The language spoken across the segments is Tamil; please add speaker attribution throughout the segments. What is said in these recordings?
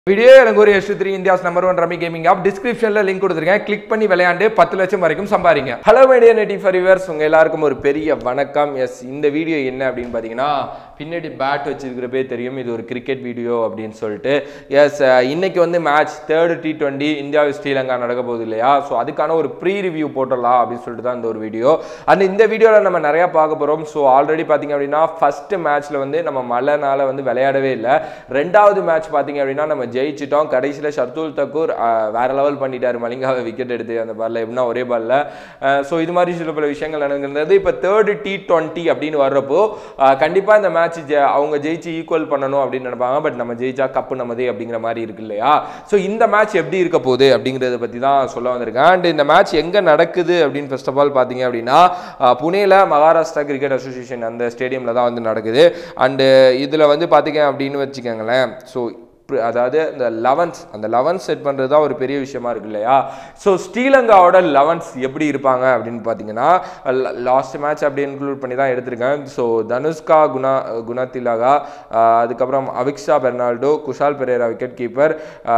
Speaker 1: வீடியோ எனக்கு ஒரு S three India's number one rummy gaming app டிஸ்கிரிப்ஷனில் லிங்க் கொடுத்துருக்கேன் கிளிக் பண்ணி விளையாண்டு பத்து லட்சம் வரைக்கும் சம்பாதிங்க ஹலோ மீடியா நெட்டி ஃபரிவர்ஸ் உங்கள் எல்லாருக்கும் ஒரு பெரிய வணக்கம் எஸ் இந்த வீடியோ என்ன அப்படின்னு பார்த்தீங்கன்னா பின்னாடி பேட் வச்சிருக்கிறப்பே தெரியும் இது ஒரு கிரிக்கெட் வீடியோ அப்படின்னு சொல்லிட்டு எஸ் இன்னைக்கு வந்து match third T twenty India Sri Lanka நடக்க போகுது இல்லையா ஸோ அதுக்கான ஒரு ப்ரீ ரிவ்யூ போட்டுடலாம் அப்படின்னு சொல்லிட்டு தான் இந்த ஒரு வீடியோ அண்ட் இந்த வீடியோவில் நம்ம நிறையா பார்க்க போகிறோம் ஸோ ஆல்ரெடி பார்த்தீங்க அப்படின்னா ஃபர்ஸ்ட் மேட்ச்சில் வந்து நம்ம மழைனால வந்து விளையாடவே இல்லை ரெண்டாவது மேட்ச் பார்த்தீங்க அப்படின்னா நம்ம ஜெயிச்சிட்டோம் கடைசியில் ஷர்துல் தக்கூர் அஹ், வேற லெவல் பண்ணிட்டாரு மலிங்காவை விக்கெட் எடுத்து அந்த பால்ல எப்படின்னா ஒரே பால்ல ஸோ இது மாதிரி சில பல விஷயங்கள் நடந்திருந்தது இப்போ தேர்டு டி டுவெண்ட்டி அப்படின்னு வர்றப்போ கண்டிப்பாக இந்த மேட்ச் அவங்க ஜெயிச்சு ஈக்குவல் பண்ணணும் அப்படின்னு நினைப்பாங்க பட் நம்ம ஜெயிச்சா கப்பு நமதே அப்படிங்கிற மாதிரி இருக்கு இல்லையா ஸோ இந்த மேட்ச் எப்படி இருக்க போகுது அப்படிங்கிறத பற்றி தான் சொல்ல வந்திருக்கேன் அண்ட் இந்த மேட்ச் எங்கே நடக்குது அப்படின்னு ஃபர்ஸ்ட் ஆஃப் ஆல் பார்த்தீங்க அப்படின்னா அஹ், புனேல மகாராஷ்டிரா கிரிக்கெட் அசோசியேஷன் அந்த ஸ்டேடியமில் தான் வந்து நடக்குது அண்டு இதில் வந்து பார்த்தீங்க அப்படின்னு வச்சுக்கோங்களேன் ஸோ pr- அதாவது இந்த லெவன்ஸ் அந்த லெவன்ஸ் செட் பண்ணுறது தான் ஒரு பெரிய விஷயமா இருக்கு இல்லையா ஸோ ஸ்ரீலங்காவோட லெவன்ஸ் எப்படி இருப்பாங்க அப்படின்னு பார்த்தீங்கன்னா லாஸ்ட் மேட்ச் அப்படி இன்க்ளூட் பண்ணி தான் எடுத்திருக்கேன் ஸோ தனுஷ்கா குணா குணத்திலகா ஆஹ் அதுக்கப்புறம் அவிக்ஷா Fernando Kusal Perera wicket keeper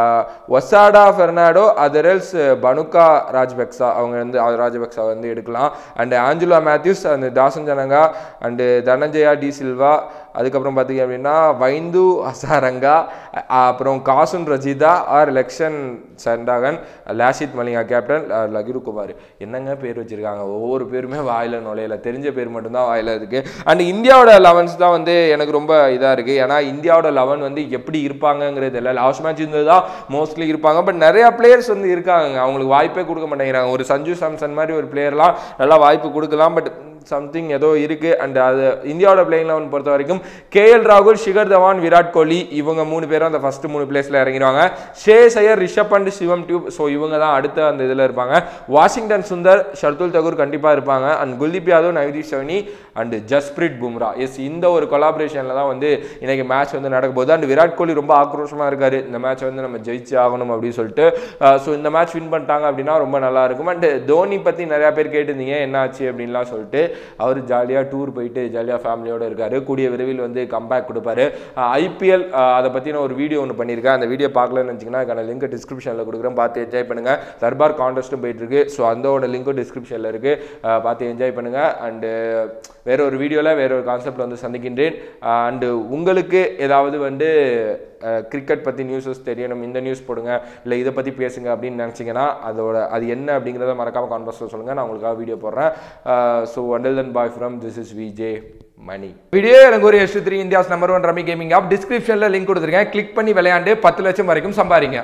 Speaker 1: Oshada Fernando other else Bhanuka Rajapaksa அவங்க வந்து அஹ் ராஜபக்சா வந்து எடுக்கலாம் and Angelo Mathews and Dasun Shanaka and Dhananjaya de Silva அதுக்கப்புறம் பார்த்தீங்க அப்படின்னா வைந்து ஹசாரங்கா அ- அப்புறம் காசுன் ரஜிதா ஆர் லக்ஷன் சண்டாகன் லாஷித் மலிங்கா கேப்டன் அஹ் லகிரு குமார் என்னங்க பேர் வச்சிருக்காங்க ஒவ்வொரு பேருமே வாயில நுழையல தெரிஞ்ச பேர் மட்டும்தான் வாயில இருக்கு அண்ட் இந்தியாவோட லெவன்ஸ் தான் வந்து எனக்கு ரொம்ப இதாக இருக்கு ஏன்னா இந்தியாவோட லெவன் வந்து எப்படி இருப்பாங்கங்கிறது இல்லை லாஸ்ட் மேட்ச் இருந்தது தான் மோஸ்ட்லி இருப்பாங்க பட் நிறைய பிளேயர்ஸ் வந்து இருக்காங்க அவங்களுக்கு வாய்ப்பே கொடுக்க மாட்டேங்கிறாங்க ஒரு சஞ்சு சாம்சன் மாதிரி ஒரு பிளேயர்லாம் நல்லா வாய்ப்பு கொடுக்கலாம் பட் சம்திங் ஏதோ இருக்கு அண்ட் அது இந்தியாவோட பிளேயிங் லெவன் பொறுத்த வரைக்கும் கேஎல் ராகுல் ஷிகர் தவான் விராட் கோலி இவங்க மூணு பேரும் அந்த ஃபர்ஸ்ட் மூணு பிளேஸ்ல இறங்கிடுவாங்க ஷேஸ் ஐயர் ரிஷப் அண்ட் சிவம் டியூப் ஸோ இவங்க தான் அடுத்த அந்த இதில் இருப்பாங்க வாஷிங்டன் சுந்தர் ஷர்துல் தகூர் கண்டிப்பாக இருப்பாங்க and Kuldeep Yadav Navdeep Saini and Jasprit Bumrah yes இந்த ஒரு கொலாபரேஷனில் தான் வந்து இன்னைக்கு மேட்ச் வந்து நடக்க போகுது அண்ட் விராட் கோலி ரொம்ப ஆக்ரோஷமாக இருக்காரு இந்த மேட்ச் வந்து நம்ம ஜெயிச்சு ஆகணும் அப்படின்னு சொல்லிட்டு ஸோ இந்த மேட்ச் வின் பண்ணிட்டாங்க அப்படின்னா ரொம்ப நல்லா இருக்கும் அண்ட் தோனி பற்றி நிறையா பேர் கேட்டிருந்தீங்க என்ன ஆச்சு அப்படின்லாம் சொல்லிட்டு அவர் ஜாலியாக டூர் போயிட்டு ஜாலியாக ஃபேமிலியோடு இருக்காரு கூடிய விரைவில் வந்து கம்பேக் கொடுப்பாரு ஐபிஎல் அதை பற்றின ஒரு வீடியோ ஒன்று பண்ணியிருக்கேன் அந்த வீடியோ பார்க்கலன்னு வச்சிங்கன்னா அதுக்கான லிங்க் டிஸ்கிரிப்ஷனில் கொடுக்குறேன் பார்த்து என்ஜாய் பண்ணுங்கள் தர்பார் கான்டெஸ்ட்டும் போயிட்டு இருக்கு ஸோ அதோட லிங்க்கும் டிஸ்கிரிப்ஷனில் இருக்குது பார்த்து என்ஜாய் பண்ணுங்கள் அண்டு வேற ஒரு வீடியோவில் வேற ஒரு கான்செப்ட் வந்து சந்திக்கின்றேன் அண்டு உங்களுக்கு ஏதாவது வந்து கிரிக்கெட் பற்றி நியூஸஸ் தெரியணும் இந்த நியூஸ் போடுங்க இல்லை இதை பற்றி பேசுங்க அப்படின்னு நினச்சிங்கன்னா அதோட அது என்ன அப்படிங்கிறத மறக்காமல் கான்வர்ஸில் சொல்லுங்கள் நான் உங்களுக்காக வீடியோ போடுறேன் so until then bye from this is VJ Mani video எனக்கு ஒரு S three India's number one rummy gaming app டிஸ்கிரிப்ஷனில் லிங்க் கொடுத்துருக்கேன் கிளிக் பண்ணி விளையாண்டு பத்து லட்சம் வரைக்கும் சம்பாதிங்க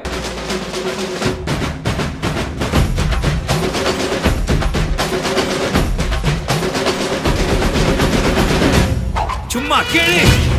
Speaker 2: சும்மா கேளு